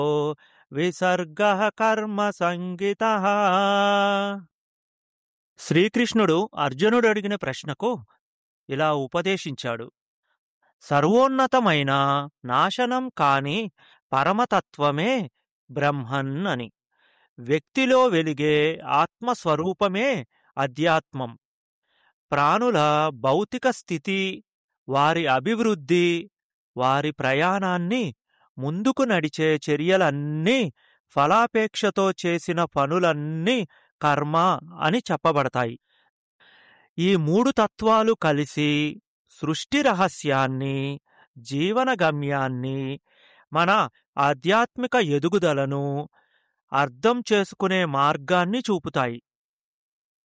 విసర్గ కర్మ సంగిత శ్రీకృష్ణుడు అర్జునుడు అడిగిన ప్రశ్నకు ఇలా ఉపదేశించాడు సర్వోన్నతమైన నాశనం కాని పరమతత్వమే బ్రహ్మన్ అని వ్యక్తిలో వెలిగే ఆత్మస్వరూపమే అధ్యాత్మం ప్రాణుల భౌతిక స్థితి వారి అభివృద్ధి వారి ప్రయాణాన్ని ముందుకు నడిచే చర్యలన్నీ ఫలాపేక్షతో చేసిన పనులన్నీ కర్మ అని చెప్పబడతాయి ఈ మూడు తత్వాలు కలిసి సృష్టి రహస్యాన్ని జీవన గమ్యాన్ని మన ఆధ్యాత్మిక ఎదుగుదలను అర్థం చేసుకునే మార్గాన్ని చూపుతాయి